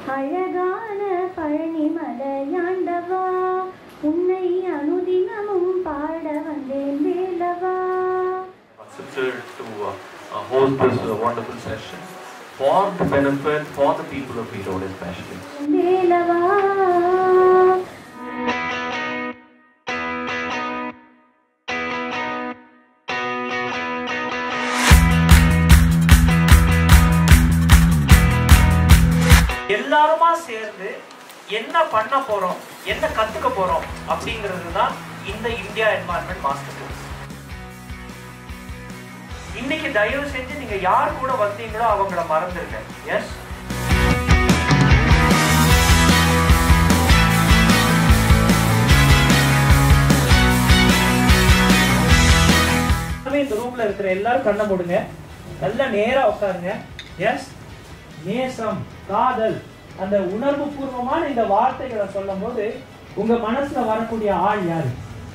அழகான பழனி மலையாண்டவா உன்னை அனுதினமும் பாட வந்தேன் வேலவா considered to uh, uh, hold this uh, wonderful session for the benefit for the people of Erode especially. வேலவா எல்லாருமா சேர்ந்து என்ன பண்ண போறோம் என்ன கத்துக்க போறோம் அப்படிங்கிறது தான் இந்த இந்தியா என்வாயன்மெண்ட் மாஸ்டர் கிளாஸ் இன்னைக்கு தயவு செஞ்சு நீங்க யார் கூட வந்தீங்களோ அவங்கள மறந்துருங்க எஸ் இந்த ரூம்ல இருக்கிற எல்லாரும் கண்ணை மூடுங்க நல்லா நேரா உட்காருங்க எஸ் நேசம் காதல் அந்த உணர்வு பூர்வமான இந்த வார்த்தைகளை சொல்லும் போது உங்க மனசுல வரக்கூடிய ஆள் யாரு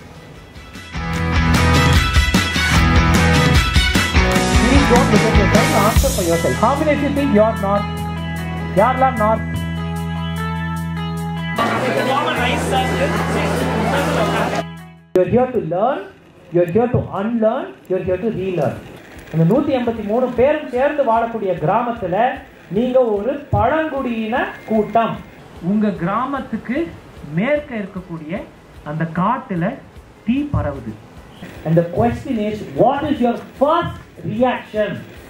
Please don't look at yourself, answer for yourself. How many of you think you're not? யாரெல்லாம் not? You're here to learn, you're here to unlearn, you're here to relearn. இந்த நூத்தி எண்பத்தி மூணு பேரும் சேர்ந்து வாழக்கூடிய கிராமத்துல நீங்க ஒரு பழங்குடியின கூட்டம் உங்க கிராமத்துக்கு மேற்க இருக்கக்கூடிய அந்த காட்டுல தீ பரவுது and the question is what is your first reaction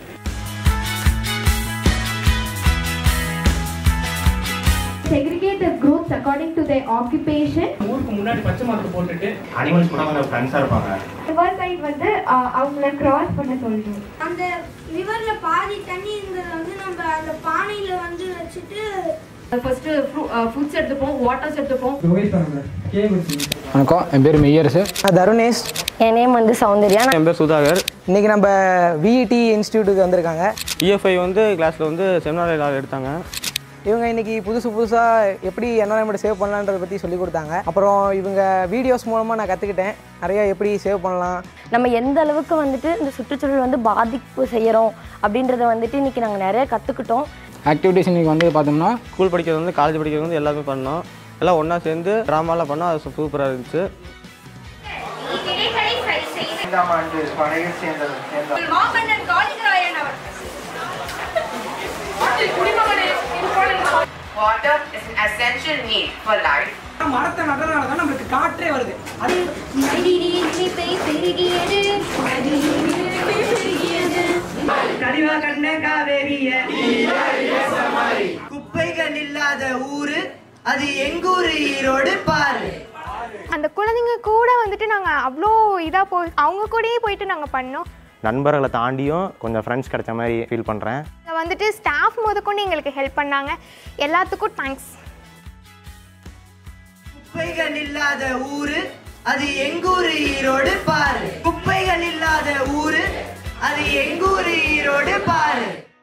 segregate the groups according to their occupation ஊருக்கு முன்னாடி பச்சை மாத்து போட்டுட்டு அனிமல்ஸ் கூட கொஞ்சம் ஃப்ரெண்ட்ஸாக இருப்பாங்க ரிவர் சைடு வந்து அவங்கள கிராஸ் பண்ண சொல்லணும் அந்த ரிவர்ல பாதி தண்ணி இருந்ததை வந்து நம்ம அந்த பானையில வந்து வச்சுட்டு ஃபர்ஸ்ட் ஃபுட்ஸ் எடுத்துப்போம் வாட்டர்ஸ் எடுத்துப்போம் வணக்கம் என் பேர் மெய்யரசு தருணேஷ் என் நேம் வந்து சௌந்தர்யா என் பேர் சுதாகர் இன்னைக்கு நம்ம விஇடி இன்ஸ்டியூட்டுக்கு வந்திருக்காங்க இஎஃப்ஐ வந்து கிளாஸில் வந்து செமினார் எடுத்தாங்க இவங்க இன்னைக்கு புதுசு புதுசாக எப்படி என்வரன்மெண்ட் சேவ் பண்ணலான்றதை பற்றி சொல்லி கொடுத்தாங்க அப்புறம் இவங்க வீடியோஸ் மூலமாக நான் கற்றுக்கிட்டேன் நிறைய எப்படி சேவ் பண்ணலாம் நம்ம எந்த அளவுக்கு வந்துட்டு இந்த சுற்றுச்சூழல் வந்து பாதிப்பு செய்யறோம் அப்படின்றத வந்துட்டு இன்னைக்கு நாங்கள் நிறைய கற்றுக்கிட்டோம் ஆக்டிவிட்டிஸ் இன்னைக்கு வந்து பார்த்தோம்னா ஸ்கூல் படிக்கிறது வந்து காலேஜ் படிக்கிறது வந்து எல்லாமே பண்ணோம் எல்லாம் ஒன்றா சேர்ந்து ட்ராமாலாம் பண்ணோம் அது சூப்பராக இருந்துச்சு ஐந்தாம் ஆண்டு படையில் சேர்ந்தது சேர்ந்தார் மாமன்னர் காளிங்கராயன் அவர் Water is an essential need for life. மரத்தை நடுறதுனால தான் நம்மளுக்கு காற்றே வருது அது கரிவா கண்ண காவேரிய குப்பைகள் இல்லாத ஊரு அது எங்கூரு ஈரோடு பாரு அந்த குழந்தைங்க கூட வந்துட்டு நாங்க அவ்வளோ இதா போய் அவங்க கூடயே போயிட்டு நாங்க பண்ணோம் நண்பர்களை தாண்டியும் கொஞ்சம் ஃப்ரெண்ட்ஸ் கிடைச்ச மாதிரி ஃபீல் பண்ணுறேன் இங்க வந்துட்டு ஸ்டாஃப் முதற்கொண்டு எங்களுக்கு ஹெல்ப் பண்ணாங்க எல்லாத்துக்கும் தேங்க்ஸ் குப்பைகள் இல்லாத ஊரு அது எங்கூரு ஈரோடு பாரு குப்பைகள் இல்லாத ஊரு அது எங்கூரு ஈரோடு பாரு